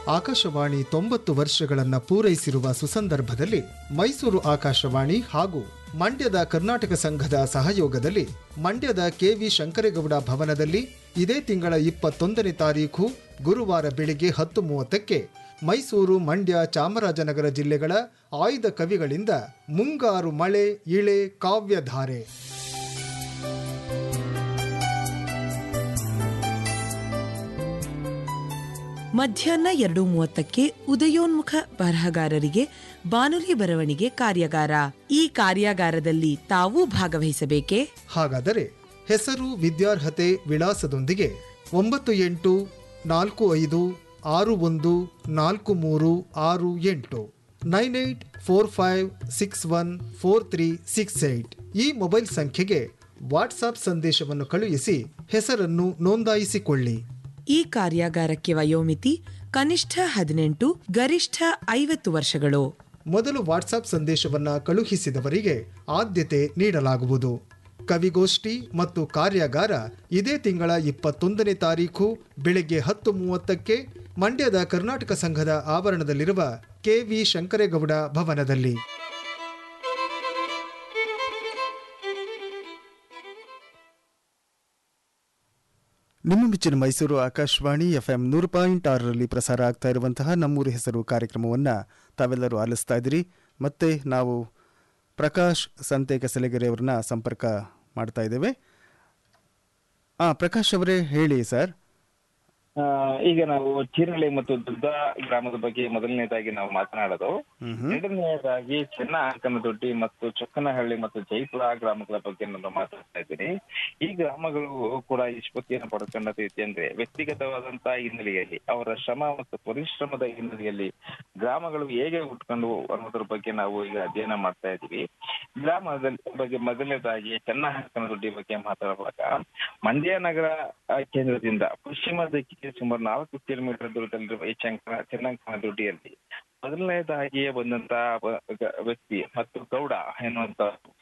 ಆಕಾಶವಾಣಿ ತೊಂಬತ್ತು ವರ್ಷಗಳನ್ನು ಪೂರೈಸಿರುವ ಸುಸಂದರ್ಭದಲ್ಲಿ ಮೈಸೂರು ಆಕಾಶವಾಣಿ ಹಾಗೂ ಮಂಡ್ಯದ ಕರ್ನಾಟಕ ಸಂಘದ ಸಹಯೋಗದಲ್ಲಿ ಮಂಡ್ಯದ ಕೆವಿ ಶಂಕರೇಗೌಡ ಭವನದಲ್ಲಿ ಇದೇ ತಿಂಗಳ ಇಪ್ಪತ್ತೊಂದನೇ ತಾರೀಖು ಗುರುವಾರ ಬೆಳಿಗ್ಗೆ ಹತ್ತು ಮೂವತ್ತಕ್ಕೆ ಮೈಸೂರು ಮಂಡ್ಯ ಚಾಮರಾಜನಗರ ಜಿಲ್ಲೆಗಳ ಆಯ್ದ ಕವಿಗಳಿಂದ ಮುಂಗಾರು ಮಳೆ ಇಳೆ ಕಾವ್ಯಧಾರೆ ಮಧ್ಯಾಹ್ನ ಎರಡು ಮೂವತ್ತಕ್ಕೆ ಉದಯೋನ್ಮುಖ ಬರಹಗಾರರಿಗೆ ಬಾನುಲಿ ಬರವಣಿಗೆ ಕಾರ್ಯಾಗಾರ ಈ ಕಾರ್ಯಾಗಾರದಲ್ಲಿ ತಾವೂ ಭಾಗವಹಿಸಬೇಕೇ ಹಾಗಾದರೆ ಹೆಸರು ವಿದ್ಯಾರ್ಹತೆ ವಿಳಾಸದೊಂದಿಗೆ ಒಂಬತ್ತು ಎಂಟು ನಾಲ್ಕು ಐದು ಆರು ಒಂದು ನಾಲ್ಕು ಮೂರು ಆರು ಎಂಟು nine eight four five six one four three six eight ಈ ಮೊಬೈಲ್ ಸಂಖ್ಯೆಗೆ ವಾಟ್ಸಾಪ್ ಸಂದೇಶವನ್ನು ಕಳುಹಿಸಿ ಹೆಸರನ್ನು ನೋಂದಾಯಿಸಿಕೊಳ್ಳಿ ಈ ಕಾರ್ಯಾಗಾರಕ್ಕೆ ವಯೋಮಿತಿ ಕನಿಷ್ಠ ಹದಿನೆಂಟು ಗರಿಷ್ಠ ಐವತ್ತು ವರ್ಷಗಳು ಮೊದಲು ವಾಟ್ಸಾಪ್ ಸಂದೇಶವನ್ನ ಕಳುಹಿಸಿದವರಿಗೆ ಆದ್ಯತೆ ನೀಡಲಾಗುವುದು ಕವಿಗೋಷ್ಠಿ ಮತ್ತು ಕಾರ್ಯಾಗಾರ ಇದೇ ತಿಂಗಳ ಇಪ್ಪತ್ತೊಂದನೇ ತಾರೀಖು ಬೆಳಗ್ಗೆ ಹತ್ತು ಮೂವತ್ತಕ್ಕೆ ಮಂಡ್ಯದ ಕರ್ನಾಟಕ ಸಂಘದ ಆವರಣದಲ್ಲಿರುವ ಕೆವಿ ಶಂಕರೇಗೌಡ ಭವನದಲ್ಲಿ ನಿಮ್ಮ ಮೆಚ್ಚಿನ ಮೈಸೂರು ಆಕಾಶವಾಣಿ ಎಫ್ಎಂ ನೂರು ಪಾಯಿಂಟ್ ಆರರಲ್ಲಿ ಪ್ರಸಾರ ಆಗ್ತಾ ಇರುವಂತಹ ನಮ್ಮೂರು ಹೆಸರು ಕಾರ್ಯಕ್ರಮವನ್ನು ತಾವೆಲ್ಲರೂ ಆಲಿಸ್ತಾ ಇದ್ದೀರಿ ಮತ್ತೆ ನಾವು ಪ್ರಕಾಶ್ ಸಂತೆ ಕಸಲೆಗೆರೆ ಅವ್ರನ್ನ ಸಂಪರ್ಕ ಮಾಡ್ತಾ ಇದ್ದೇವೆ ಹಾಂ ಪ್ರಕಾಶ್ ಅವರೇ ಹೇಳಿ ಸರ್ ಆ, ಈಗ ನಾವು ಚೀರಳ್ಳಿ ಮತ್ತು ದುರ್ಗಾ ಗ್ರಾಮದ ಬಗ್ಗೆ ಮೊದಲನೇದಾಗಿ ನಾವು ಮಾತನಾಡೋದು ಎರಡನೆಯದಾಗಿ ಚೆನ್ನ ಅಂಕನದೊಡ್ಡಿ ಮತ್ತು ಚೊಕ್ಕನಹಳ್ಳಿ ಮತ್ತು ಜೈಪುರ ಗ್ರಾಮಗಳ ಬಗ್ಗೆ ನಾನು ಮಾತಾಡ್ತಾ ಇದ್ದೀನಿ ಈ ಗ್ರಾಮಗಳು ಕೂಡ ನಿಷ್ಪತ್ತಿಯನ್ನು ಪಡ್ಕೊಂಡದ್ದು ಏಕೆಂದ್ರೆ ವ್ಯಕ್ತಿಗತವಾದಂತಹ ಹಿನ್ನೆಲೆಯಲ್ಲಿ ಅವರ ಶ್ರಮ ಮತ್ತು ಪರಿಶ್ರಮದ ಹಿನ್ನೆಲೆಯಲ್ಲಿ ಗ್ರಾಮಗಳು ಹೇಗೆ ಹುಟ್ಕೊಂಡು ಅನ್ನೋದ್ರ ಬಗ್ಗೆ ನಾವು ಈಗ ಅಧ್ಯಯನ ಮಾಡ್ತಾ ಇದ್ದೀವಿ ಗ್ರಾಮದಲ್ಲಿ ಬಗ್ಗೆ ಮೊದಲನೇದಾಗಿ ಚೆನ್ನ ಅಂಕನದೊಡ್ಡಿ ಬಗ್ಗೆ ಮಾತಾಡುವಾಗ ಮಂಡ್ಯ ನಗರ ಆ, ಕೇಂದ್ರದಿಂದ ಪಶ್ಚಿಮ ದಿಕ್ಕಿಗೆ ಸುಮಾರು ನಾಲ್ಕು ಕಿಲೋಮೀಟರ್ ದೂರದಲ್ಲಿರುವ ಈ ಚಂಕ ಚೆನ್ನಂಕನದೊಡ್ಡಿಯಲ್ಲಿ ಮೊದಲನೇದಾಗಿ ಬಂದಂತಹ ವ- ಗ- ವ್ಯಕ್ತಿ ಮತ್ತು ಗೌಡ ಎನ್ನುವಂತ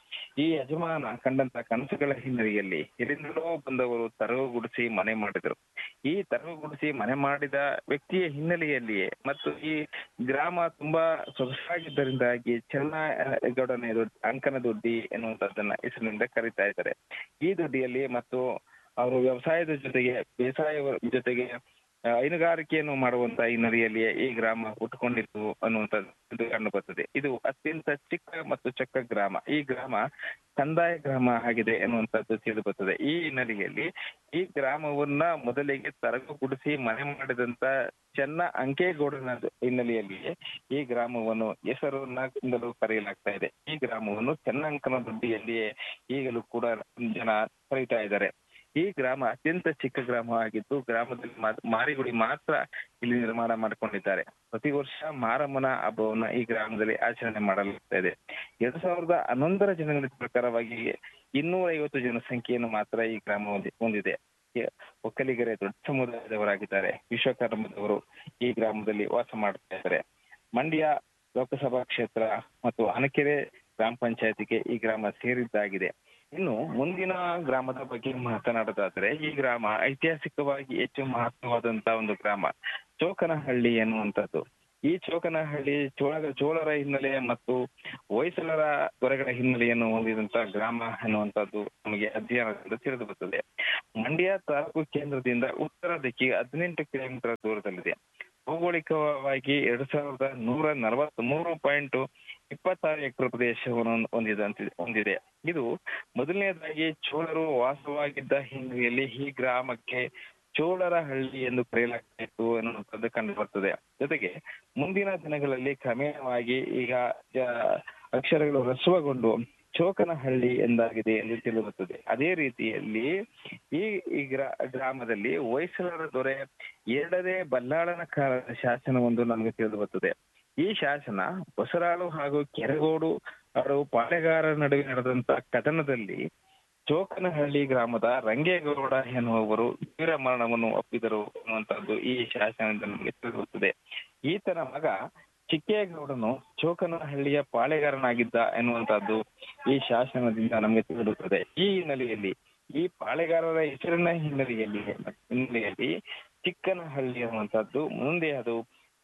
ಈ ಯಜಮಾನ ಕಂಡಂತ ಕನಸುಗಳ ಹಿನ್ನೆಲೆಯಲ್ಲಿ ಎಲ್ಲಿಂದಲೋ ಬಂದವರು ತರವುಗುಡಿಸಿ ಮನೆ ಮಾಡಿದರು ಈ ತರವುಗುಡಿಸಿ ಮನೆ ಮಾಡಿದ ವ್ಯಕ್ತಿಯ ಹಿನ್ನೆಲೆಯಲ್ಲಿಯೇ ಮತ್ತು ಈ ಗ್ರಾಮ ತುಂಬಾ ಸೊಗಸಾಗಿದ್ದರಿಂದಾಗಿ ಚೆನ್ನಗೌಡನ ಅಂಕನ ದುಡ್ಡಿ ಎನ್ನುವಂತದ್ದನ್ನ ಹೆಸರಿನಿಂದ ಕರೀತಾ ಇದ್ದಾರೆ ಈ ದುಡ್ಡಿಯಲ್ಲಿ ಮತ್ತು ಅವರು ವ್ಯವಸಾಯದ ಜೊತೆಗೆ ಬೇಸಾಯ ಜೊತೆಗೆ ಆ, ಹೈನುಗಾರಿಕೆಯನ್ನು ಮಾಡುವಂತ ಹಿನ್ನೆಲೆಯಲ್ಲಿಯೇ ಈ ಗ್ರಾಮ ಹುಟ್ಟುಕೊಂಡಿತ್ತು ಅನ್ನುವಂಥದ್ದು ಕಂಡು ಬರ್ತದೆ ಇದು ಅತ್ಯಂತ ಚಿಕ್ಕ ಮತ್ತು ಚೊಕ್ಕ ಗ್ರಾಮ ಈ ಗ್ರಾಮ ಕಂದಾಯ ಗ್ರಾಮ ಆಗಿದೆ ಎನ್ನುವಂಥದ್ದು ತಿಳಿದು ಬರ್ತದೆ ಈ ಹಿನ್ನೆಲೆಯಲ್ಲಿ ಈ ಗ್ರಾಮವನ್ನ ಮೊದಲಿಗೆ ತರಗುಗುಡಿಸಿ ಮನೆ ಮಾಡಿದಂತ ಚೆನ್ನ ಅಂಕೇಗೌಡನ ಹಿನ್ನೆಲೆಯಲ್ಲಿಯೇ ಈ ಗ್ರಾಮವನ್ನು ಹೆಸರನ್ನಾಗಿಂದಲೂ ಕರೆಯಲಾಗ್ತಾ ಇದೆ ಈ ಗ್ರಾಮವನ್ನು ಚೆನ್ನಂಕನ ದುಡ್ಡಿಯಲ್ಲಿಯೇ ಈಗಲೂ ಕೂಡ ಜನ ಕರೀತಾ ಇದ್ದಾರೆ ಈ ಗ್ರಾಮ ಅತ್ಯಂತ ಚಿಕ್ಕ ಗ್ರಾಮ ಆಗಿದ್ದು ಗ್ರಾಮದಲ್ಲಿ ಮಾ- ಮಾರಿಗುಡಿ ಮಾತ್ರ ಇಲ್ಲಿ ನಿರ್ಮಾಣ ಮಾಡಿಕೊಂಡಿದ್ದಾರೆ ಪ್ರತಿ ವರ್ಷ ಮಾರಮ್ಮನ ಹಬ್ಬವನ್ನ ಈ ಗ್ರಾಮದಲ್ಲಿ ಆಚರಣೆ ಮಾಡಲಾಗ್ತಾ ಇದೆ ಎರಡ್ ಸಾವಿರದ ಹನ್ನೊಂದರ ಜನಗಣತಿ ಪ್ರಕಾರವಾಗಿ ಇನ್ನೂರ ಐವತ್ತು ಜನಸಂಖ್ಯೆಯನ್ನು ಮಾತ್ರ ಈ ಗ್ರಾಮ ಹೊಂದಿ- ಹೊಂದಿದೆ ಈ ಒಕ್ಕಲಿಗರೇ ದೊಡ್ಡ ಸಮುದಾಯದವರಾಗಿದ್ದಾರೆ ವಿಶ್ವಕರ್ಮದವರು ಈ ಗ್ರಾಮದಲ್ಲಿ ವಾಸ ಮಾಡ್ತಾ ಇದ್ದಾರೆ ಮಂಡ್ಯ ಲೋಕಸಭಾ ಕ್ಷೇತ್ರ ಮತ್ತು ಅನಕೆರೆ ಗ್ರಾಮ ಪಂಚಾಯತಿಗೆ ಈ ಗ್ರಾಮ ಸೇರಿದ್ದಾಗಿದೆ ಇನ್ನು ಮುಂದಿನ ಗ್ರಾಮದ ಬಗ್ಗೆ ಮಾತನಾಡೋದಾದ್ರೆ ಈ ಗ್ರಾಮ ಐತಿಹಾಸಿಕವಾಗಿ ಹೆಚ್ಚು ಮಹತ್ವವಾದಂತಹ ಒಂದು ಗ್ರಾಮ ಚೋಕನಹಳ್ಳಿ ಎನ್ನುವಂಥದ್ದು ಈ ಚೋಕನಹಳ್ಳಿ ಚೋಳ ಚೋಳರ ಹಿನ್ನೆಲೆ ಮತ್ತು ಹೊಯ್ಸಳರ ದೊರೆಗಳ ಹಿನ್ನೆಲೆಯನ್ನು ಹೊಂದಿದಂತಹ ಗ್ರಾಮ ಎನ್ನುವಂಥದ್ದು ನಮಗೆ ಅಧ್ಯಯನದಿಂದ ತಿಳಿದು ಬರ್ತದೆ ಮಂಡ್ಯ ತಾಲೂಕು ಕೇಂದ್ರದಿಂದ ಉತ್ತರ ದಿಕ್ಕಿಗೆ ಹದಿನೆಂಟು ಕಿಲೋಮೀಟರ್ ದೂರದಲ್ಲಿದೆ ಭೌಗೋಳಿಕವಾಗಿ ಎರಡ್ ಸಾವಿರದ ನೂರ ನಲವತ್ತ್ ಮೂರು ಪಾಯಿಂಟ್ ಇಪ್ಪತ್ತಾರು ಎಕರೆ ಪ್ರದೇಶವನ್ನು ಹೊಂದಿದಂತೆ ಹೊಂದಿದೆ ಇದು ಮೊದಲನೇದಾಗಿ ಚೋಳರು ವಾಸವಾಗಿದ್ದ ಹಿನ್ನೆಲೆಯಲ್ಲಿ ಈ ಗ್ರಾಮಕ್ಕೆ ಚೋಳರ ಹಳ್ಳಿ ಎಂದು ಕರೆಯಲಾಗ್ತಾ ಇತ್ತು ಎನ್ನುವಂಥದ್ದು ಕಂಡು ಬರ್ತದೆ ಜೊತೆಗೆ ಮುಂದಿನ ದಿನಗಳಲ್ಲಿ ಕ್ರಮೇಣವಾಗಿ ಈಗ ಜ- ಅಕ್ಷರಗಳು ಹ್ರಸ್ವಗೊಂಡು ಚೋಕನಹಳ್ಳಿ ಎಂದಾಗಿದೆ ಎಂದು ತಿಳಿದುಬರುತ್ತದೆ ಅದೇ ರೀತಿಯಲ್ಲಿ ಈ ಈ ಗ್ರಾ ಗ್ರಾಮದಲ್ಲಿ ಹೊಯ್ಸಳರ ದೊರೆ ಎರಡನೇ ಬಲ್ಲಾಳನ ಕಾಲದ ಶಾಸನವೊಂದು ನಮಗೆ ತಿಳಿದು ಬರ್ತದೆ ಈ ಶಾಸನ ಬಸರಾಳು ಹಾಗೂ ಕೆರಗೋಡು ಅವರು ಪಾಳೆಗಾರರ ನಡುವೆ ನಡೆದಂತ ಕದನದಲ್ಲಿ ಚೋಕನಹಳ್ಳಿ ಗ್ರಾಮದ ರಂಗೇಗೌಡ ಎನ್ನುವವರು ವೀರ ಮರಣವನ್ನು ಒಪ್ಪಿದರು ಅನ್ನುವಂಥದ್ದು ಈ ಶಾಸನದಿಂದ ನಮಗೆ ತಿಳಿದು ಬರ್ತದೆ ಈತನ ಮಗ ಚಿಕ್ಕೇಗೌಡನು ಚೋಕನಹಳ್ಳಿಯ ಪಾಳೆಗಾರನಾಗಿದ್ದ ಎನ್ನುವಂತಹದ್ದು ಈ ಶಾಸನದಿಂದ ನಮಗೆ ತಿಳಿದುತ್ತದೆ ಈ ಹಿನ್ನೆಲೆಯಲ್ಲಿ ಈ ಪಾಳೆಗಾರರ ಹೆಸರಿನ ಹಿನ್ನೆಲೆಯಲ್ಲಿ ಹಿನ್ನೆಲೆಯಲ್ಲಿ ಚಿಕ್ಕನಹಳ್ಳಿ ಅನ್ನುವಂಥದ್ದು ಮುಂದೆ ಅದು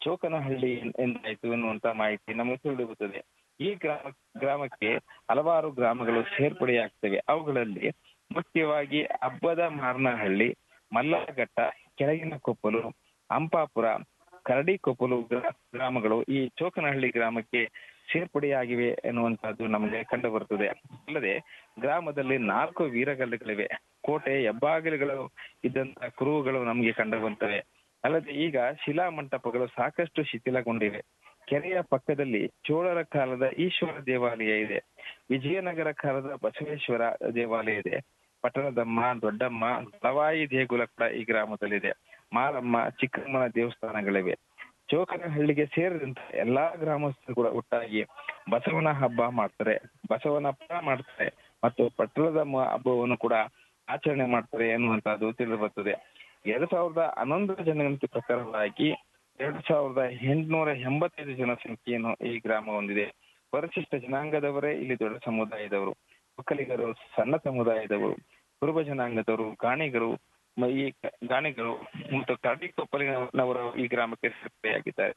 ಚೋಕನಹಳ್ಳಿ ಎಂದಾಯ್ತು ಎನ್ನುವಂತ ಮಾಹಿತಿ ನಮಗೆ ತಿಳಿದುಬರುತ್ತದೆ ಈ ಗ್ರಾಮ ಗ್ರಾಮಕ್ಕೆ ಹಲವಾರು ಗ್ರಾಮಗಳು ಸೇರ್ಪಡೆಯಾಗ್ತವೆ ಅವುಗಳಲ್ಲಿ ಮುಖ್ಯವಾಗಿ ಹಬ್ಬದ ಮಾರನಹಳ್ಳಿ ಮಲ್ಲಘಟ್ಟ ಕೆಳಗಿನ ಕೊಪ್ಪಲು ಅಂಪಾಪುರ ಕರಡಿಕೊಪ್ಪಲು ಗ್ರಾ- ಗ್ರಾಮಗಳು ಈ ಚೋಕನಹಳ್ಳಿ ಗ್ರಾಮಕ್ಕೆ ಸೇರ್ಪಡೆಯಾಗಿವೆ ಎನ್ನುವಂತಹದ್ದು ನಮಗೆ ಕಂಡು ಬರುತ್ತದೆ ಅಲ್ಲದೆ ಗ್ರಾಮದಲ್ಲಿ ನಾಲ್ಕು ವೀರಗಲ್ಲುಗಳಿವೆ ಕೋಟೆ ಹೆಬ್ಬಾಗಿಲುಗಳು ಇದ್ದಂತ ಕುರುಹುಗಳು ನಮಗೆ ಕಂಡು ಬರುತ್ತವೆ ಅಲ್ಲದೆ ಈಗ ಶಿಲಾ ಮಂಟಪಗಳು ಸಾಕಷ್ಟು ಶಿಥಿಲಗೊಂಡಿವೆ ಕೆರೆಯ ಪಕ್ಕದಲ್ಲಿ ಚೋಳರ ಕಾಲದ ಈಶ್ವರ ದೇವಾಲಯ ಇದೆ ವಿಜಯನಗರ ಕಾಲದ ಬಸವೇಶ್ವರ ದೇವಾಲಯ ಇದೆ ಪಟ್ಟಣದಮ್ಮ ದೊಡ್ಡಮ್ಮ ದಳವಾಯಿ ದೇಗುಲ ಕೂಡ ಈ ಗ್ರಾಮದಲ್ಲಿದೆ ಮಾರಮ್ಮ ಚಿಕ್ಕಮ್ಮನ ದೇವಸ್ಥಾನಗಳಿವೆ ಚೋಕನಹಳ್ಳಿಗೆ ಸೇರಿದಂತ ಎಲ್ಲಾ ಗ್ರಾಮಸ್ಥರು ಕೂಡ ಒಟ್ಟಾಗಿ ಬಸವನ ಹಬ್ಬ ಮಾಡ್ತಾರೆ ಬಸವನ ಹಬ್ಬ ಮಾಡ್ತಾರೆ ಮತ್ತು ಪಟ್ಟಣದಮ್ಮ ಹಬ್ಬವನ್ನು ಕೂಡ ಆಚರಣೆ ಮಾಡ್ತಾರೆ ಎನ್ನುವಂತಹದ್ದು ತಿಳಿದು ಬರ್ತದೆ ಎರಡ್ ಸಾವಿರದ ಹನ್ನೊಂದರ ಜನಗಣತಿ ಪ್ರಕಾರವಾಗಿ ಎರಡ್ ಸಾವಿರದ ಎಂಟುನೂರ ಎಂಬತ್ತೈದು ಜನಸಂಖ್ಯೆಯನ್ನು ಈ ಗ್ರಾಮ ಹೊಂದಿದೆ ಪರಿಶಿಷ್ಟ ಜನಾಂಗದವರೇ ಇಲ್ಲಿ ದೊಡ್ಡ ಸಮುದಾಯದವರು ಒಕ್ಕಲಿಗರು ಸಣ್ಣ ಸಮುದಾಯದವರು ಕುರುಬ ಜನಾಂಗದವರು ಗಾಣಿಗರು ಮ- ಈ ಕ- ಗಾಣಿಗರು ಮತ್ತು ಕರಡಿಕೊಪ್ಪಲಿನವರು ಈ ಗ್ರಾಮಕ್ಕೆ ಸೇರ್ಪಡೆಯಾಗಿದ್ದಾರೆ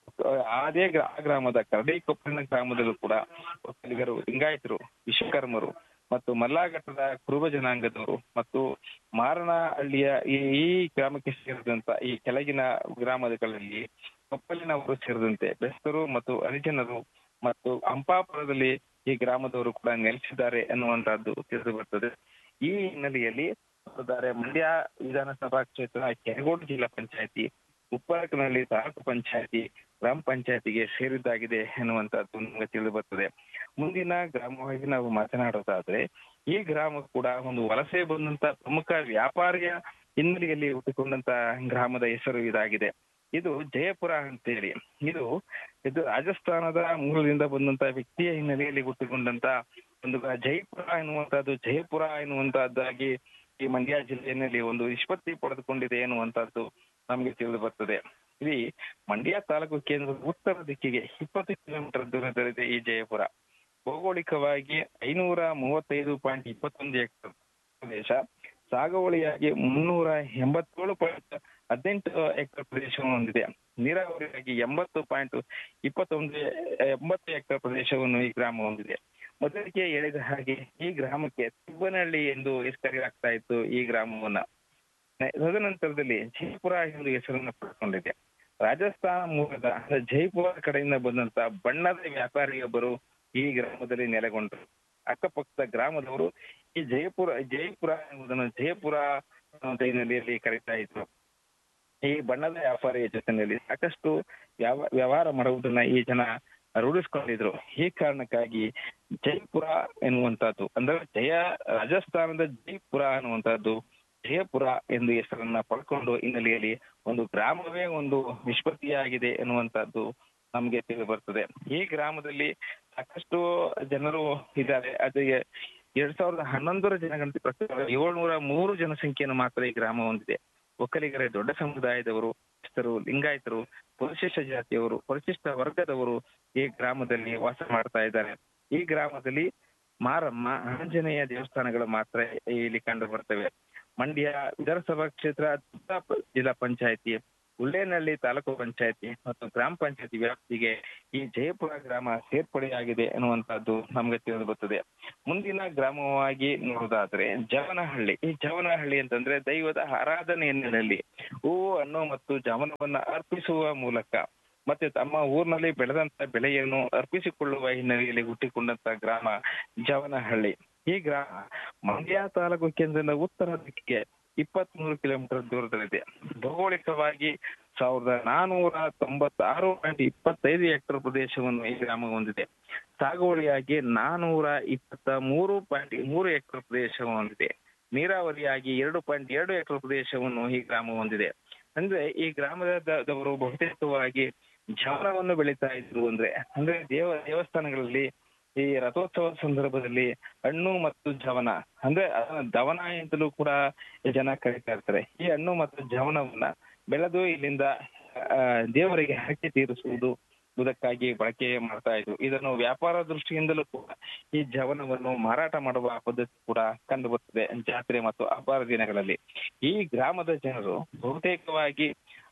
ಅದೇ ಗ್ರಾ- ಆ ಗ್ರಾಮದ ಕರಡಿಕೊಪ್ಪಲಿನ ಗ್ರಾಮದಲ್ಲೂ ಕೂಡ ಒಕ್ಕಲಿಗರು ಲಿಂಗಾಯತರು ವಿಶ್ವಕರ್ಮರು ಮತ್ತು ಮಲ್ಲಾಘಟ್ಟದ ಕುರುಬ ಜನಾಂಗದವರು ಮತ್ತು ಮಾರನಹಳ್ಳಿಯ ಈ ಈ ಗ್ರಾಮಕ್ಕೆ ಸೇರಿದಂತ ಈ ಕೆಳಗಿನ ಗ್ರಾಮಗಳಲ್ಲಿ ಕೊಪ್ಪಲಿನವರು ಸೇರಿದಂತೆ ಬೆಸ್ತರು ಮತ್ತು ಹರಿಜನರು ಮತ್ತು ಅಂಪಾಪುರದಲ್ಲಿ ಈ ಗ್ರಾಮದವರು ಕೂಡ ನೆಲೆಸಿದ್ದಾರೆ ಎನ್ನುವಂತಹದ್ದು ತಿಳಿದು ಬರ್ತದೆ ಈ ಹಿನ್ನೆಲೆಯಲ್ಲಿ ನೋಡಿದರೆ ಮಂಡ್ಯ ವಿಧಾನಸಭಾ ಕ್ಷೇತ್ರ ಕೆರಗೋಡು ಜಿಲ್ಲಾ ಪಂಚಾಯತಿ ಉಪ್ಪರಕನಹಳ್ಳಿ ತಾಲೂಕು ಪಂಚಾಯತಿ ಗ್ರಾಮ ಪಂಚಾಯತಿಗೆ ಸೇರಿದ್ದಾಗಿದೆ ಎನ್ನುವಂತಹದ್ದು ನಮಗೆ ತಿಳಿದು ಬರ್ತದೆ ಮುಂದಿನ ಗ್ರಾಮವಾಗಿ ನಾವು ಮಾತನಾಡೋದಾದ್ರೆ ಈ ಗ್ರಾಮ ಕೂಡ ಒಂದು ವಲಸೆ ಬಂದಂತ ಪ್ರಮುಖ ವ್ಯಾಪಾರಿಯ ಹಿನ್ನೆಲೆಯಲ್ಲಿ ಹುಟ್ಟಿಕೊಂಡಂತ ಗ್ರಾಮದ ಹೆಸರು ಇದಾಗಿದೆ ಇದು ಜಯಪುರ ಅಂತೇಳಿ ಇದು ಇದು ರಾಜಸ್ಥಾನದ ಮೂಲದಿಂದ ಬಂದಂತ ವ್ಯಕ್ತಿಯ ಹಿನ್ನೆಲೆಯಲ್ಲಿ ಹುಟ್ಟಿಕೊಂಡಂತ ಒಂದು ಗ- ಜೈಪುರ ಎನ್ನುವಂತಹದ್ದು ಜಯಪುರ ಎನ್ನುವಂತಹದ್ದಾಗಿ ಈ ಮಂಡ್ಯ ಜಿಲ್ಲೆಯಲ್ಲಿ ಒಂದು ನಿಷ್ಪತ್ತಿ ಪಡೆದುಕೊಂಡಿದೆ ಎನ್ನುವಂತಹದ್ದು ನಮಗೆ ತಿಳಿದು ಬರ್ತದೆ ಇಲ್ಲಿ ಮಂಡ್ಯ ತಾಲೂಕು ಕೇಂದ್ರದ ಉತ್ತರ ದಿಕ್ಕಿಗೆ ಇಪ್ಪತ್ತು ಕಿಲೋಮೀಟರ್ ದೂರದಲ್ಲಿದೆ ಈ ಜಯಪುರ ಭೌಗೋಳಿಕವಾಗಿ ಐನೂರ ಮೂವತ್ತೈದು ಪಾಯಿಂಟ್ ಇಪ್ಪತ್ತೊಂದು ಹೆಕ್ಟರ್ ಪ್ರದೇಶ ಸಾಗುವಳಿಯಾಗಿ ಮುನ್ನೂರ ಎಂಬತ್ತೇಳು ಪಾಯಿಂಟ್ ಹದಿನೆಂಟು ಹೆಕ್ಟರ್ ಪ್ರದೇಶವನ್ನು ಹೊಂದಿದೆ ನೀರಾವರಿಯಾಗಿ ಎಂಬತ್ತು ಪಾಯಿಂಟ್ ಇಪ್ಪತ್ತೊಂದು ಎಂಬತ್ತು ಹೆಕ್ಟರ್ ಪ್ರದೇಶವನ್ನು ಈ ಗ್ರಾಮ ಹೊಂದಿದೆ ಮೊದಲಿಗೆ ಹೇಳಿದ ಹಾಗೆ ಈ ಗ್ರಾಮಕ್ಕೆ ತಿಬ್ಬನಹಳ್ಳಿ ಎಂದು ಹೆಸರು ಕರೆಯಲಾಗ್ತಾ ಇತ್ತು ಈ ಗ್ರಾಮವನ್ನ ನ- ತದನಂತರದಲ್ಲಿ ಜೈಪುರ ಎಂದು ಹೆಸರನ್ನು ಪಡೆದುಕೊಂಡಿದೆ ರಾಜಸ್ಥಾನ ಮೂಲದ ಅಂದ್ರೆ ಜೈಪುರ ಕಡೆಯಿಂದ ಬಂದಂತ ಬಣ್ಣದ ವ್ಯಾಪಾರಿಯೊಬ್ಬರು ಈ ಗ್ರಾಮದಲ್ಲಿ ನೆಲೆಗೊಂಡರು ಅಕ್ಕಪಕ್ಕದ ಗ್ರಾಮದವರು ಈ ಜಯಪುರ ಜೈಪುರ ಎಂಬುದನ್ನು ಜಯಪುರ ಅಂತ ಹಿನ್ನೆಲೆಯಲ್ಲಿ ಕರೀತಾ ಇದ್ರು ಈ ಬಣ್ಣದ ವ್ಯಾಪಾರಿಯ ಜೊತೆಯಲ್ಲಿ ಸಾಕಷ್ಟು ವ್ಯವ- ವ್ಯವಹಾರ ಮಾಡುವುದನ್ನ ಈ ಜನ ರೂಢಿಸ್ಕೊಂಡಿದ್ರು ಈ ಕಾರಣಕ್ಕಾಗಿ ಜೈಪುರ ಎನ್ನುವಂತಹದ್ದು ಅಂದ್ರೆ ಜಯ ರಾಜಸ್ಥಾನದ ಜೈಪುರ ಅನ್ನುವಂತಹದ್ದು ಜಯಪುರ ಎಂದು ಹೆಸರನ್ನ ಪಡ್ಕೊಂಡು ಹಿನ್ನೆಲೆಯಲ್ಲಿ ಒಂದು ಗ್ರಾಮವೇ ಒಂದು ನಿಷ್ಪತ್ತಿಯಾಗಿದೆ ಎನ್ನುವಂತಹದ್ದು ನಮ್ಗೆ ತಿಳಿದು ಬರ್ತದೆ ಈ ಗ್ರಾಮದಲ್ಲಿ ಸಾಕಷ್ಟು ಜನರು ಇದ್ದಾರೆ ಅದು ಎ- ಎರಡ್ ಸಾವಿರದ ಹನ್ನೊಂದರ ಜನಗಣತಿ ಪ್ರಕಾರ ಏಳ್ನೂರ ಮೂರು ಜನಸಂಖ್ಯೆಯನ್ನು ಮಾತ್ರ ಈ ಗ್ರಾಮ ಹೊಂದಿದೆ ಒಕ್ಕಲಿಗರ ದೊಡ್ಡ ಸಮುದಾಯದವರು ಕ್ರೈಸ್ತರು ಲಿಂಗಾಯತರು ಪರಿಶಿಷ್ಟ ಜಾತಿಯವರು ಪರಿಶಿಷ್ಟ ವರ್ಗದವರು ಈ ಗ್ರಾಮದಲ್ಲಿ ವಾಸ ಮಾಡ್ತಾ ಇದ್ದಾರೆ ಈ ಗ್ರಾಮದಲ್ಲಿ ಮಾರಮ್ಮ ಆಂಜನೇಯ ದೇವಸ್ಥಾನಗಳು ಮಾತ್ರ ಇಲ್ಲಿ ಕಂಡು ಬರ್ತವೆ ಮಂಡ್ಯ ವಿಧಾನಸಭಾ ಕ್ಷೇತ್ರ ತುಮಕೂರು ಪ- ಜಿಲ್ಲಾ ಪಂಚಾಯತಿ ಉಳ್ಳೇನಹಳ್ಳಿ ತಾಲೂಕು ಪಂಚಾಯತಿ ಮತ್ತು ಗ್ರಾಮ ಪಂಚಾಯತಿ ವ್ಯಾಪ್ತಿಗೆ ಈ ಜಯಪುರ ಗ್ರಾಮ ಸೇರ್ಪಡೆಯಾಗಿದೆ ಎನ್ನುವಂತಹದ್ದು ನಮ್ಗೆ ತಿಳಿದು ಬರ್ತದೆ ಮುಂದಿನ ಗ್ರಾಮವಾಗಿ ನೋಡೋದಾದ್ರೆ ಜವನಹಳ್ಳಿ ಈ ಜವನಹಳ್ಳಿ ಅಂತಂದ್ರೆ ದೈವದ ಆರಾಧನೆ ಹಿನ್ನೆಲೆಯಲ್ಲಿ ಹೂವು ಹಣ್ಣು ಮತ್ತು ಜವನವನ್ನ ಅರ್ಪಿಸುವ ಮೂಲಕ ಮತ್ತೆ ತಮ್ಮ ಊರಿನಲ್ಲಿ ಬೆಳೆದಂತ ಬೆಳೆಯನ್ನು ಅರ್ಪಿಸಿಕೊಳ್ಳುವ ಹಿನ್ನೆಲೆಯಲ್ಲಿ ಹುಟ್ಟಿಕೊಂಡಂತ ಗ್ರಾಮ ಜವನಹಳ್ಳಿ ಈ ಗ್ರಾಮ ಮಂಡ್ಯ ತಾಲೂಕು ಕೇಂದ್ರದಿಂದ ಉತ್ತರ ದಿಕ್ಕಿಗೆ ಇಪ್ಪತ್ತ್ ಮೂರು ಕಿಲೋಮೀಟರ್ ದೂರದಲ್ಲಿದೆ ಭೌಗೋಳಿಕವಾಗಿ ಸಾವಿರದ ನಾನೂರ ತೊಂಬತ್ತಾರು ಪಾಯಿಂಟ್ ಇಪ್ಪತ್ತೈದು ಹೆಕ್ಟರ್ ಪ್ರದೇಶವನ್ನು ಈ ಗ್ರಾಮ ಹೊಂದಿದೆ ಸಾಗುವಳಿಯಾಗಿ ನಾನೂರ ಇಪ್ಪತ್ತ ಮೂರು ಪಾಯಿಂಟ್ ಮೂರು ಹೆಕ್ಟರ್ ಪ್ರದೇಶವನ್ನು ಹೊಂದಿದೆ ನೀರಾವರಿಯಾಗಿ ಎರಡು ಪಾಯಿಂಟ್ ಎರಡು ಹೆಕ್ಟರ್ ಪ್ರದೇಶವನ್ನು ಈ ಗ್ರಾಮ ಹೊಂದಿದೆ ಅಂದ್ರೆ ಈ ಗ್ರಾಮದವರು ಬಹುತೇಕವಾಗಿ ಜವನವನ್ನು ಬೆಳೀತಾ ಇದ್ರು ಅಂದ್ರೆ ಅಂದ್ರೆ ದೇವ ದೇವಸ್ಥಾನಗಳಲ್ಲಿ ಈ ರಥೋತ್ಸವ ಸಂದರ್ಭದಲ್ಲಿ ಹಣ್ಣು ಮತ್ತು ಜವನ ಅಂದ್ರೆ ಅದನ್ನ ದವನ ಅಂತಲೂ ಕೂಡ ಜನ ಕರೀತಾ ಇರ್ತಾರೆ ಈ ಹಣ್ಣು ಮತ್ತು ಜವನವನ್ನ ಬೆಳೆದು ಇಲ್ಲಿಂದ ಆ, ದೇವರಿಗೆ ಹರಕೆ ತೀರಿಸುವುದು ಇದಕ್ಕಾಗಿ ಬಳಕೆ ಮಾಡ್ತಾ ಇದ್ರು ಇದನ್ನು ವ್ಯಾಪಾರ ದೃಷ್ಟಿಯಿಂದಲೂ ಕೂಡ ಈ ಜವನವನ್ನು ಮಾರಾಟ ಮಾಡುವ ಪದ್ಧತಿ ಕೂಡ ಕಂಡು ಬರ್ತದೆ ಜಾತ್ರೆ ಮತ್ತು ಹಬ್ಬದ ದಿನಗಳಲ್ಲಿ ಈ ಗ್ರಾಮದ ಜನರು ಬಹುತೇಕವಾಗಿ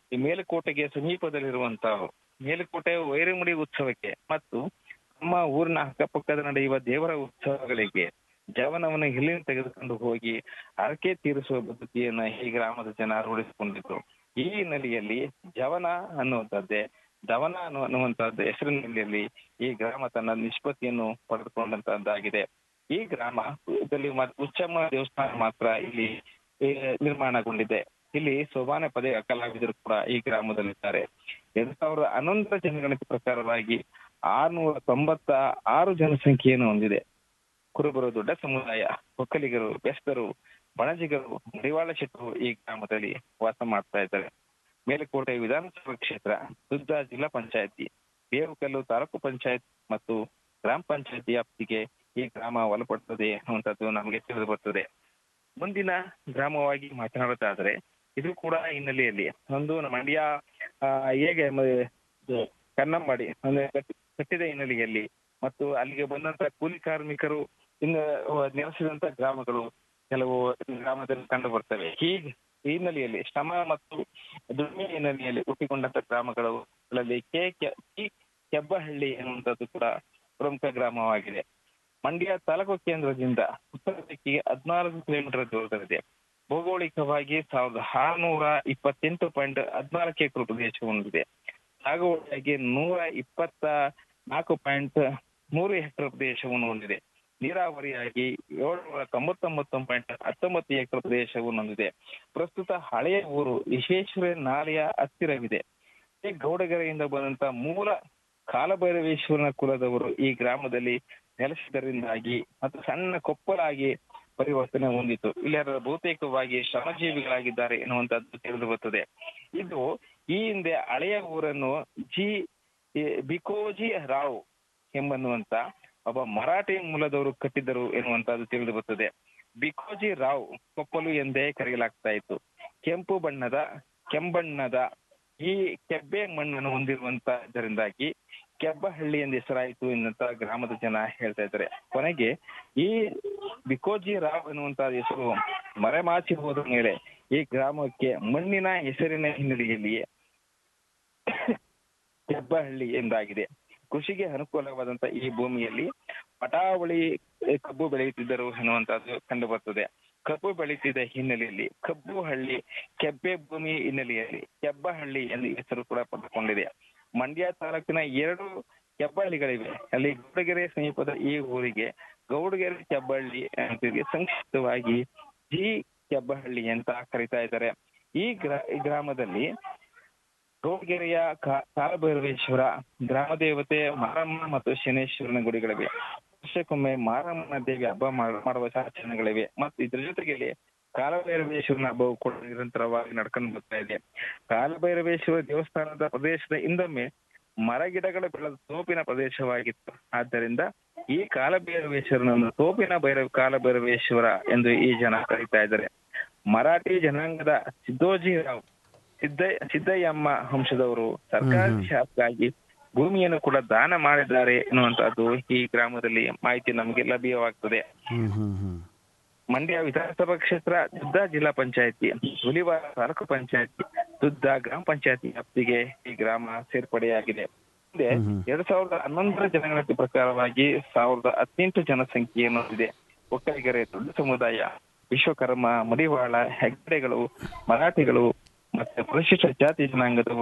ಈ ಮೇಲುಕೋಟೆಗೆ ಸಮೀಪದಲ್ಲಿರುವಂತಹವರು ಮೇಲುಕೋಟೆ ವೈರಮುಡಿ ಉತ್ಸವಕ್ಕೆ ಮತ್ತು ನಮ್ಮ ಊರಿನ ಅಕ್ಕಪಕ್ಕದ ನಡೆಯುವ ದೇವರ ಉತ್ಸವಗಳಿಗೆ ಜವನವನ್ನು ಇಲ್ಲಿನ ತೆಗೆದುಕೊಂಡು ಹೋಗಿ ಹರಕೆ ತೀರಿಸುವ ಪದ್ಧತಿಯನ್ನ ಈ ಗ್ರಾಮದ ಜನ ರೂಢಿಸಿಕೊಂಡಿದ್ರು ಈ ಹಿನ್ನೆಲೆಯಲ್ಲಿ ಜವನ ಅನ್ನುವಂಥದ್ದೇ ದವನ ಅನ್ನುವ ಅನ್ನುವಂಥದ್ದು ಹೆಸರಿನಲ್ಲಿ ಈ ಗ್ರಾಮ ತನ್ನ ನಿಷ್ಪತ್ತಿಯನ್ನು ಪಡೆದುಕೊಂಡಂತದ್ದಾಗಿದೆ ಈ ಗ್ರಾಮದಲ್ಲಿ ಮ- ಉಚ್ಚಮ್ಮ ದೇವಸ್ಥಾನ ಮಾತ್ರ ಇಲ್ಲಿ ಏ, ನಿರ್ಮಾಣಗೊಂಡಿದೆ ಇಲ್ಲಿ ಸೋಬಾನೆ ಪದೇ ಕಲಾವಿದರು ಕೂಡ ಈ ಗ್ರಾಮದಲ್ಲಿದ್ದಾರೆ ಎರಡ್ ಸಾವಿರದ ಹನ್ನೊಂದರ ಜನಗಣತಿ ಪ್ರಕಾರವಾಗಿ ಆರ್ನೂರ ತೊಂಬತ್ತ ಆರು ಜನಸಂಖ್ಯೆಯನ್ನು ಹೊಂದಿದೆ ಕುರುಬರು ದೊಡ್ಡ ಸಮುದಾಯ ಒಕ್ಕಲಿಗರು ಬೆಸ್ತರು ಬಣಜಿಗರು ಮಡಿವಾಳ ಶೆಟ್ಟರು ಈ ಗ್ರಾಮದಲ್ಲಿ ವಾಸ ಮಾಡ್ತಾ ಇದ್ದಾರೆ ಮೇಲುಕೋಟೆ ವಿಧಾನಸಭಾ ಕ್ಷೇತ್ರ ಸುದ್ದ ಜಿಲ್ಲಾ ಪಂಚಾಯತಿ ಬೇವುಕಲ್ಲು ತಾಲೂಕು ಪಂಚಾಯತ್ ಮತ್ತು ಗ್ರಾಮ ಪಂಚಾಯತಿ ವ್ಯಾಪ್ತಿಗೆ ಈ ಗ್ರಾಮ ಒಳಪಡುತ್ತದೆ ಅನ್ನುವಂಥದ್ದು ನಮಗೆ ತಿಳಿದು ಬರ್ತದೆ ಮುಂದಿನ ಗ್ರಾಮವಾಗಿ ಮಾತನಾಡುತ್ತಾದರೆ ಇದು ಕೂಡ ಹಿನ್ನೆಲೆಯಲ್ಲಿ ಒಂದು ನಮ್ಮ ಮಂಡ್ಯ ಆ, ಹೇಗೆ ಮ- ಇದು ಕನ್ನಂಬಾಡಿ ಅಂದ್ರೆ ಕಟ್ಟಿ- ಕಟ್ಟಿದ ಹಿನ್ನೆಲೆಯಲ್ಲಿ ಮತ್ತು ಅಲ್ಲಿಗೆ ಬಂದಂತ ಕೂಲಿ ಕಾರ್ಮಿಕರು ಇನ್ನು ನೆಲೆಸಿದಂತ ಗ್ರಾಮಗಳು ಕೆಲವು ಗ್ರಾಮದಲ್ಲಿ ಕಂಡು ಬರ್ತವೆ ಹೀಗೆ ಈ ಹಿನ್ನೆಲೆಯಲ್ಲಿ ಶ್ರಮ ಮತ್ತು ದುಡಿಮೆ ಹಿನ್ನೆಲೆಯಲ್ಲಿ ಹುಟ್ಟಿಕೊಂಡಂತ ಗ್ರಾಮಗಳು ಗಳಲ್ಲಿ ಕೆ ಕೆ- ಈ ಕೆಬ್ಬಹಳ್ಳಿ ಎನ್ನುವಂಥದ್ದು ಕೂಡ ಪ್ರಮುಖ ಗ್ರಾಮವಾಗಿದೆ ಮಂಡ್ಯ ತಾಲೂಕು ಕೇಂದ್ರದಿಂದ ಉತ್ತರ ದಿಕ್ಕಿಗೆ ಹದಿನಾಲ್ಕು ಕಿಲೋಮೀಟರ್ ದೂರದಲ್ಲಿದೆ ಭೌಗೋಳಿಕವಾಗಿ ಸಾವಿರದ ಆರುನೂರ ಇಪ್ಪತ್ತೆಂಟು ಪಾಯಿಂಟ್ ಹದಿನಾಲ್ಕು ಎಕರೆ ಪ್ರದೇಶವು ಹೊಂದಿದೆ ಸಾಗುವಳಿಯಾಗಿ ನೂರ ಇಪ್ಪತ್ತ ನಾಲ್ಕು ಪಾಯಿಂಟ್ ಮೂರು ಹೆಕ್ಟೇರ್ ಪ್ರದೇಶವನ್ನು ಹೊಂದಿದೆ ನೀರಾವರಿಯಾಗಿ ಏಳ್ನೂರ ತೊಂಬತ್ತೊಂಬತ್ತು ಪಾಯಿಂಟ್ ಹತ್ತೊಂಬತ್ತು ಎಕರೆ ಪ್ರದೇಶವನ್ನು ಹೊಂದಿದೆ ಪ್ರಸ್ತುತ ಹಳೆಯ ಊರು ವಿಶ್ವೇಶ್ವರ ನಾಲೆಯ ಹತ್ತಿರವಿದೆ ಈ ಗೌಡಗೆರೆಯಿಂದ ಬಂದಂತ ಮೂಲ ಕಾಲಭೈರವೇಶ್ವರನ ಕುಲದವರು ಈ ಗ್ರಾಮದಲ್ಲಿ ನೆಲೆಸಿದರಿಂದಾಗಿ ಮತ್ತು ಸಣ್ಣ ಕೊಪ್ಪಲಾಗಿ ಪರಿವರ್ತನೆ ಹೊಂದಿತು ಇಲ್ಲೆಲ್ಲ ಬಹುತೇಕವಾಗಿ ಶ್ರಮಜೀವಿಗಳಾಗಿದ್ದಾರೆ ಎನ್ನುವಂತದ್ದು ತಿಳಿದು ಬರುತ್ತದೆ ಇದು ಈ ಹಿಂದೆ ಹಳೆಯ ಊರನ್ನು ಜಿ ಎ, ಬಿಕೋಜಿ ರಾವ್ ಎಂಬನ್ನುವಂತ ಒಬ್ಬ ಮರಾಠಿ ಮೂಲದವರು ಕಟ್ಟಿದರು ಎನ್ನುವಂತದ್ದು ತಿಳಿದು ಬರುತ್ತದೆ ಬಿಕೋಜಿ ರಾವ್ ಕೊಪ್ಪಲು ಎಂದೇ ಕರೆಯಲಾಗ್ತಾ ಇತ್ತು ಕೆಂಪು ಬಣ್ಣದ ಕೆಂಬಣ್ಣದ ಈ ಕೆಬ್ಬೆ ಮಣ್ಣನ್ನು ಹೊಂದಿರುವಂತದರಿಂದಾಗಿ ಕೆಬ್ಬಹಳ್ಳಿ ಎಂದು ಹೆಸರಾಯಿತು ಎನ್ನುವಂತ ಗ್ರಾಮದ ಜನ ಹೇಳ್ತಾ ಇದ್ದಾರೆ ಕೊನೆಗೆ ಈ ಬಿಕೋಜಿ ರಾವ್ ಎನ್ನುವಂತ ಹೆಸರು ಮರೆಮಾಚಿ ಹೋದ ಮೇಲೆ ಈ ಗ್ರಾಮಕ್ಕೆ ಮಣ್ಣಿನ ಹೆಸರಿನ ಹಿನ್ನೆಲೆಯಲ್ಲಿಯೇ ಕೆಬ್ಬಹಳ್ಳಿ ಎಂದಾಗಿದೆ ಕೃಷಿಗೆ ಅನುಕೂಲವಾದಂತ ಈ ಭೂಮಿಯಲ್ಲಿ ಪಟಾವಳಿ ಎ, ಕಬ್ಬು ಬೆಳೆಯುತ್ತಿದ್ದರು ಎನ್ನುವಂತದ್ದು ಕಂಡು ಬರ್ತದೆ ಕಬ್ಬು ಬೆಳೆಯುತ್ತಿದ್ದ ಹಿನ್ನೆಲೆಯಲ್ಲಿ ಕಬ್ಬು ಹಳ್ಳಿ ಕೆಬ್ಬೆ ಭೂಮಿ ಹಿನ್ನೆಲೆಯಲ್ಲಿ ಕೆಬ್ಬಹಳ್ಳಿ ಎಂದು ಹೆಸರು ಕೂಡ ಪಡೆದುಕೊಂಡಿದೆ ಮಂಡ್ಯ ತಾಲೂಕಿನ ಎರಡು ಕೆಬ್ಬಹಳ್ಳಿಗಳಿವೆ ಅಲ್ಲಿ ಗೌಡಗೆರೆ ಸಮೀಪದ ಈ ಊರಿಗೆ ಗೌಡಗೆರೆ ಕೆಬ್ಬಹಳ್ಳಿ ಅಂತಿದೆ ಸಂಕ್ಷಿಪ್ತವಾಗಿ ಜಿ ಕೆಬ್ಬಹಳ್ಳಿ ಅಂತ ಕರೀತಾ ಇದ್ದಾರೆ ಈ ಗ್ರಾ ಈ ಗ್ರಾಮದಲ್ಲಿ ಗೌಡಗೆರೆಯ ಕಾ- ಕಾಲಭೈರವೇಶ್ವರ ಗ್ರಾಮ ದೇವತೆ ಮಾರಮ್ಮ ಮತ್ತು ಶನೇಶ್ವರನ ಗುಡಿಗಳಿವೆ ವರ್ಷಕ್ಕೊಮ್ಮೆ ಮಾರಮ್ಮನ ದೇವಿ ಹಬ್ಬ ಮಾಡ- ಮಾಡುವ ಆಚರಣೆಗಳಿವೆ ಮತ್ತು ಇದ್ರ ಜೊತೆಗೆ ಕಾಲಭೈರವೇಶ್ವರನ ಹಬ್ಬವು ಕೂಡ ನಿರಂತರವಾಗಿ ನಡ್ಕೊಂಡು ಬರ್ತಾ ಇದೆ ಕಾಲಭೈರವೇಶ್ವರ ದೇವಸ್ಥಾನದ ಪ್ರದೇಶದ ಹಿಂದೊಮ್ಮೆ ಮರಗಿಡಗಳು ಬೆಳೆದ ತೋಪಿನ ಪ್ರದೇಶವಾಗಿತ್ತು ಆದ್ದರಿಂದ ಈ ಕಾಲಭೈರವೇಶ್ವರನನ್ನು ತೋಪಿನ ಭೈರವ ಕಾಲಭೈರವೇಶ್ವರ ಎಂದು ಈ ಜನ ಕರೀತಾ ಇದ್ದಾರೆ ಮರಾಠಿ ಜನಾಂಗದ ಸಿದ್ದೋಜಿರಾವ್ ಸಿದ್ದ ಸಿದ್ದಯ್ಯಮ್ಮ ವಂಶದವರು ಸರ್ಕಾರಿ ಶಾಸಕಾಗಿ ಭೂಮಿಯನ್ನು ಕೂಡ ದಾನ ಮಾಡಿದ್ದಾರೆ ಎನ್ನುವಂತಹದ್ದು ಈ ಗ್ರಾಮದಲ್ಲಿ ಮಾಹಿತಿ ನಮಗೆ ಲಭ್ಯವಾಗ್ತದೆ ಹ್ಮ್ ಹ್ಮ್ ಹ್ಮ್ ಮಂಡ್ಯ ವಿಧಾನಸಭಾ ಕ್ಷೇತ್ರ ದುದ್ದ ಜಿಲ್ಲಾ ಪಂಚಾಯತಿ ಹುಲಿವಾರ ತಾಲೂಕು ಪಂಚಾಯತಿ ದುದ್ದ ಗ್ರಾಮ ಪಂಚಾಯತಿ ವ್ಯಾಪ್ತಿಗೆ ಈ ಗ್ರಾಮ ಸೇರ್ಪಡೆಯಾಗಿದೆ ಹಿಂದೆ ಎರಡ್ ಸಾವಿರದ ಹನ್ನೊಂದರ ಜನಗಣತಿ ಪ್ರಕಾರವಾಗಿ ಸಾವಿರದ ಹದಿನೆಂಟು ಜನಸಂಖ್ಯೆಯನ್ನು ಹೊಂದಿದೆ ಒಕ್ಕಲಿಗರೆ ದೊಡ್ಡ ಸಮುದಾಯ ವಿಶ್ವಕರ್ಮ ಮಡಿವಾಳ ಹೆಗ್ಗಡೆಗಳು ಮರಾಠಿಗಳು ಮತ್ತೆ ಪರಿಶಿಷ್ಟ ಜಾತಿ ಜನಾಂಗದವರು